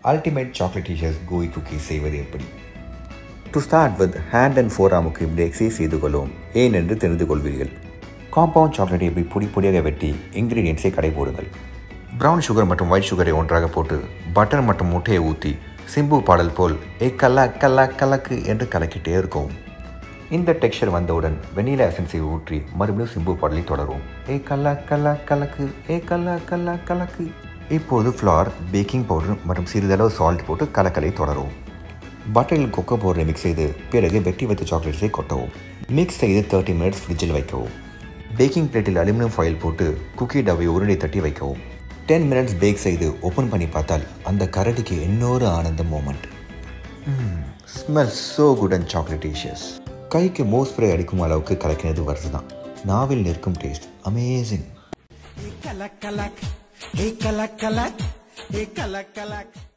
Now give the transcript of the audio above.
Ultimate சாக்லேட்டிஷியஸ் கோய் cookies செய்வது எப்படி to start with hand and ஃபோர் ஆமுக்கு இப்படி எக்ஸசைஸ் செய்து கொள்வோம் ஏன் என்று தெரிந்து கொள்வீர்கள் காம்பவுண்ட் சாக்லேட்டை இப்படி பொடி பொடியாக வெட்டி இன்க்ரீடியன்ஸை கடை போடுங்கள் ப்ரௌன் சுகர் மற்றும் ஒயிட் சுகரை ஒன்றாக போட்டு பட்டர் மற்றும் முட்டையை ஊற்றி சிம்பு பாடல் போல் ஏ கல்லா கல்லா கலக்கு என்று கலக்கிட்டே இருக்கும் இந்த டெக்ஸ்சர் வந்தவுடன் வெண்ணிலா எசன்ஸை ஊற்றி மறுபடியும் சிம்பு பாடலை தொடரும் ஏ கல்லா கல்லா கலக்கு ஏ கல்லா கல்லா கலக்கு இப்போது ஃப்ளார் பேக்கிங் பவுடர் மற்றும் சிறிதளவு சால்ட் போட்டு கலக்கலை தொடரும் பட்டரில் கொக்கோ பவுடரை மிக்ஸ் செய்து பிறகு வெட்டி வைத்த சாக்லேட்ஸை கொட்டவும் மிக்ஸ் செய்து தேர்ட்டி மினிட்ஸ் ஃப்ரிட்ஜில் வைக்கவும் பேக்கிங் பிளேட்டில் அலுமினியம் ஃபாயில் போட்டு குக்கி டவை உருண்டை தட்டி வைக்கவும் டென் மினிட்ஸ் பேக் செய்து ஓப்பன் பண்ணி பார்த்தால் அந்த கரடிக்கு இன்னொரு ஆனந்த moment smell so good and chocolatetious கைக்கு மோஸ் ஸ்ப்ரே அடிக்கும் அளவுக்கு கலக்கினது வருது தான் நாவில் நிற்கும் taste amazing Hey, kalak, kalak. Hey, kalak, kalak. Hey, kalak, kalak.